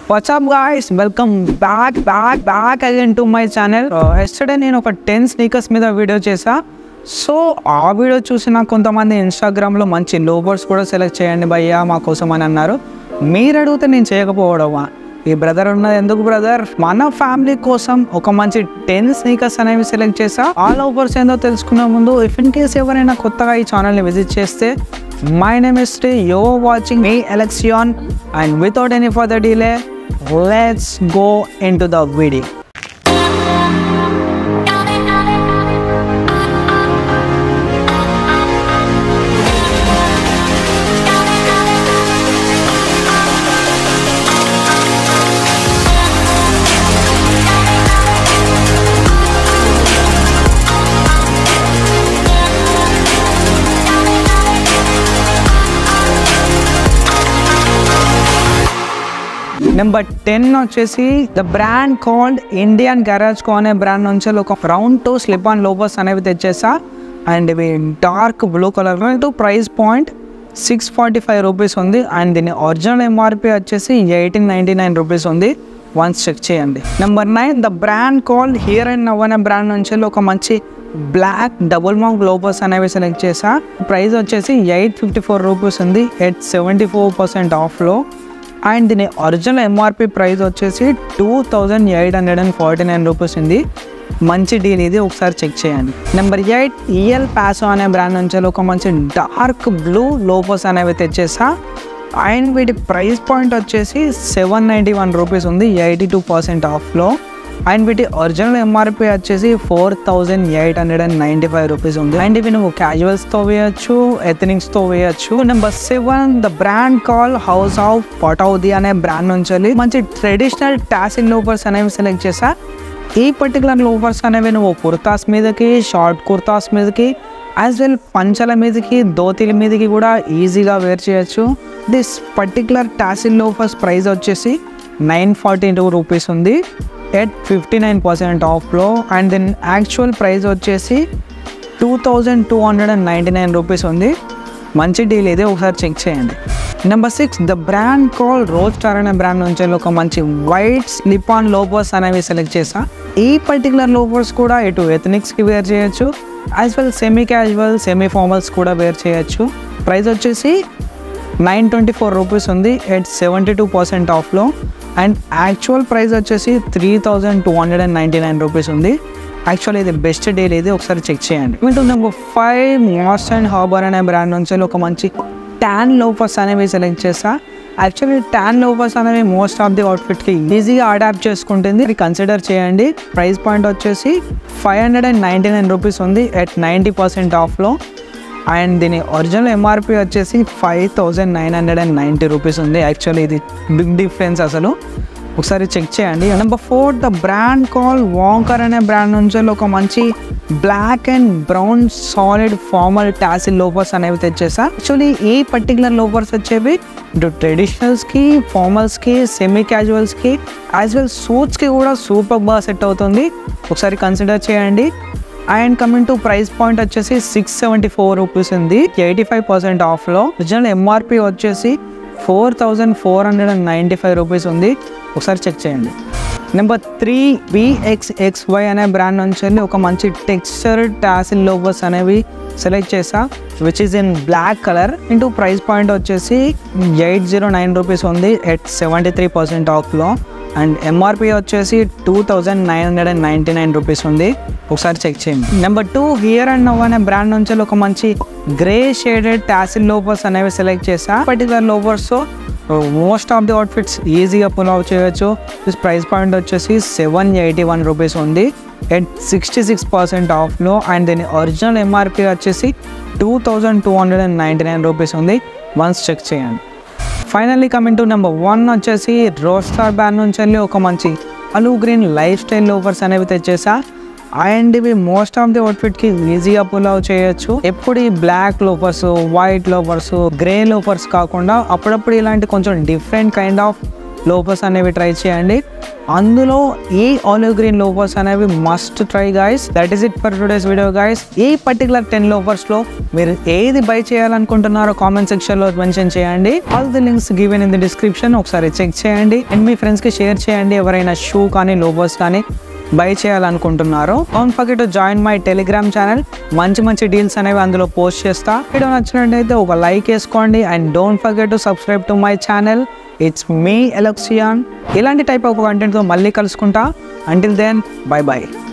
WhatsApp guys welcome back back back again to my channel yesterday నేను ఒక ten sneakers మీద video చేసా so ఆ వీడియో చూసిన కొంతమంది ఇన్స్టాగ్రామ్లో మంచి లోబర్స్ కూడా సెలెక్ట్ చేయండి భయ్యా మా కోసం అని అన్నారు మీరు అడిగితే నేను చేయకపోవడమా ఈ బ్రదర్ ఉన్నది ఎందుకు బ్రదర్ మన ఫ్యామిలీ కోసం ఒక మంచి టెన్ స్నీకర్స్ అనేవి సెలెక్ట్ చేసా ఆ లోబర్స్ ఏందో తెలుసుకునే ముందు ఇఫ్ ఇన్ కేస్ ఎవరైనా కొత్తగా ఈ ఛానల్ని విజిట్ చేస్తే my name is Sri you're watching me ఎలక్సియాన్ and without any further delay let's go in to the video number ten వచ్చేసి the brand called Indian Garage Co అనే బ్రాండ్ నుంచి ఒక round toe slip on loafers అనేవి తెచ్చేసా and ఇవి dark blue colour to price point six forty five rupees ఉంది and దీని original MRP వచ్చేసి ఎయిటీన్ నైంటీ నైన్ రూపీస్ ఉంది వన్స్ చెక్ చేయండి number nine the brand called here and now అనే brand నుంచి ఒక మంచి బ్లాక్ డబుల్ మాంక్ లోబర్స్ అనేవి సెలెక్ట్ చేసా ప్రైస్ వచ్చేసి ఎయిట్ ఫిఫ్టీ ఫోర్ రూపీస్ ఉంది ఎయిట్ సెవెంటీ ఫోర్ పర్సెంట్ ఆఫ్లో అండ్ దీని ఒరిజినల్ ఎంఆర్పి ప్రైస్ వచ్చేసి two thousand eight hundred and forty nine rupees ఉంది మంచి డీల్ ఇది ఒకసారి చెక్ చేయండి నెంబర్ ఎయిట్ ఈఎల్ ప్యాసో అనే బ్రాండ్ నుంచి ఒక మంచి డార్క్ బ్లూ లోపస్ అనేవి తెచ్చేసా అండ్ వీటి ప్రైస్ పాయింట్ వచ్చేసి సెవెన్ నైంటీ వన్ రూపీస్ ఉంది ఎయిటీ టూ పర్సెంట్ ఆఫ్లో అండ్ వీటి ఒరిజినల్ ఎంఆర్పి వచ్చేసి four thousand eight hundred and ninety five rupees ఉంది అండ్ ఇవి నువ్వు క్యాజువల్స్తో వేయచ్చు ఎథనిక్స్తో వేయచ్చు number seven the brand call house of Pataudi అనే బ్రాండ్ నుంచి వెళ్ళి మంచి ట్రెడిషనల్ టాసిల్ లోపర్స్ అనేవి సెలెక్ట్ చేసా ఈ పర్టికులర్ లోఫర్స్ అనేవి నువ్వు కుర్తాస్ మీదకి షార్ట్ కుర్తాస్ మీదకి యాజ్ వెల్ పంచల మీదకి ధోతీల మీదకి కూడా ఈజీగా వేర్ చేయొచ్చు this particular tassel loafers price వచ్చేసి నైన్ ఫార్టీ టూ రూపీస్ ఉంది ఎట్ ఫిఫ్టీ నైన్ పర్సెంట్ ఆఫ్లో అండ్ దెన్ యాక్చువల్ ప్రైస్ వచ్చేసి two thousand two hundred and ninety nine rupees ఉంది మంచి డీల్ ఇది ఒకసారి చెక్ చేయండి number six the brand call rose star అనే బ్రాండ్ నుంచి ఒక మంచి వైట్ స్లిప్ ఆన్ లోపర్స్ అనేవి సెలెక్ట్ చేసా ఈ పర్టికులర్ లోపర్స్ కూడా ఇటు ఎథనిక్స్కి వేర్ చేయొచ్చు as well semi casual semi formals కూడా వేర్ చేయొచ్చు ప్రైస్ వచ్చేసి నైన్ ట్వంటీ ఫోర్ రూపీస్ ఉంది ఎట్ సెవెంటీ టూ పర్సెంట్ ఆఫ్లో అండ్ యాక్చువల్ ప్రైస్ వచ్చేసి three thousand two hundred and ninety nine rupees ఉంది యాక్చువల్లీ ఇది బెస్ట్ డీల్ ఇది ఒకసారి చెక్ చేయండి మీకు number five Mast and Harbour అనే బ్రాండ్ నుంచి ఒక మంచి ట్యాన్ లోఫర్స్ అనేవి సెలెక్ట్ చేస్తా యాక్చువల్లీ ట్యాన్ లోఫర్స్ అనేవి మోస్ట్ ఆఫ్ ది అవుట్ఫిట్కి ఈజీగా అడాప్ట్ చేసుకుంటుంది ఇది కన్సిడర్ చేయండి ప్రైస్ పాయింట్ వచ్చేసి five hundred and ninety nine rupees ఉంది ఎట్ నైంటీ పర్సెంట్ ఆఫ్లో అండ్ దీని ఒరిజినల్ ఎంఆర్పి వచ్చేసి five thousand nine hundred and ninety rupees ఉంది యాక్చువల్లీ ఇది బిగ్ డిఫరెన్స్ అసలు ఒకసారి చెక్ చేయండి number four the brand call వాంకర్ అనే బ్రాండ్ నుంచి ఒక మంచి black and brown solid formal tassel loafers అనేవి తెచ్చేసా యాక్చువల్లీ ఈ పర్టికులర్ లోపర్స్ వచ్చేవి ఇటు ట్రెడిషనల్స్కి ఫార్మల్స్కి సెమీ క్యాజువల్స్కి యాజ్ వెల్ సూట్స్కి కూడా సూపర్ బాగా సెట్ అవుతుంది ఒకసారి కన్సిడర్ చేయండి and coming to price point వచ్చేసి సిక్స్ సెవెంటీ ఫోర్ రూపీస్ ఉంది ఎయిటీ ఫైవ్ పర్సెంట్ ఆఫ్లో ఒరిజినల్ ఎంఆర్పి వచ్చేసి four thousand four hundred and ninety five rupees ఉంది ఒకసారి చెక్ చేయండి నెంబర్ త్రీ విఎక్స్ఎక్స్వై అనే బ్రాండ్ నుంచి వెళ్ళి ఒక మంచి టెక్స్చర్ టాసిల్ లోబర్స్ అనేవి సెలెక్ట్ చేసా which is in black colour into price point వచ్చేసి ఎయిట్ జీరో నైన్ రూపీస్ ఉంది ఎట్ సెవెంటీ త్రీ పర్సెంట్ ఆఫ్లో అండ్ ఎంఆర్పి వచ్చేసి two thousand nine hundred and ninety nine rupees ఉంది ఒకసారి చెక్ చేయండి number two here and now అనే brand నుంచి ఒక మంచి గ్రే షేడెడ్ టాసిల్ లోపర్స్ అనేవి సెలెక్ట్ చేసా particular loafers most of the outfits ఈజీగా పుల్ అవుట్ చేయొచ్చు దిస్ ప్రైస్ పాయింట్ వచ్చేసి సెవెన్ ఎయిటీ వన్ రూపీస్ ఉంది ఎట్ సిక్స్టీ సిక్స్ పర్సెంట్ ఆఫ్లో అండ్ దీని ఒరిజినల్ ఎంఆర్పి వచ్చేసి two thousand two hundred and ninety nine rupees ఉంది once check చేయండి finally coming to number one వచ్చేసి Roadster band నుంచి వెళ్ళి ఒక మంచి అలు గ్రీన్ లైఫ్ స్టైల్ లోఫర్స్ అనేవి తెచ్చేసా అండ్ ఇవి మోస్ట్ ఆఫ్ ది అవుట్ఫిట్కి ఈజీగా పుల్ అవుట్ చేయొచ్చు ఎప్పుడు ఈ black loafers white loafers grey loafers కాకుండా అప్పుడప్పుడు ఇలాంటి కొంచెం డిఫరెంట్ కైండ్ ఆఫ్ లోపస్ అనేవి ట్రై చేయండి అందులో ఈ ఆలివ్ గ్రీన్ లోపర్స్ అనేవి must try guys that is it for today's video guys ఈ పర్టికులర్ టెన్ లోపర్స్లో మీరు ఏది బై చేయాలనుకుంటున్నారో కామెంట్ సెక్షన్లో మెన్షన్ చేయండి all the links given in the description ఒకసారి చెక్ చేయండి అండ్ మీ ఫ్రెండ్స్కి షేర్ చేయండి ఎవరైనా షూ కానీ లోపర్స్ కానీ బై చేయాలనుకుంటున్నారో don't forget to join my Telegram channel మంచి మంచి డీల్స్ అనేవి అందులో పోస్ట్ చేస్తా వీడియో నచ్చినట్టయితే ఒక లైక్ వేసుకోండి and don't forget to subscribe to my channel it's me ఎలక్సియాన్ ఇలాంటి టైప్ ఆఫ్ కంటెంట్తో మళ్ళీ కలుసుకుంటా అంటిల్ దెన్ బై బై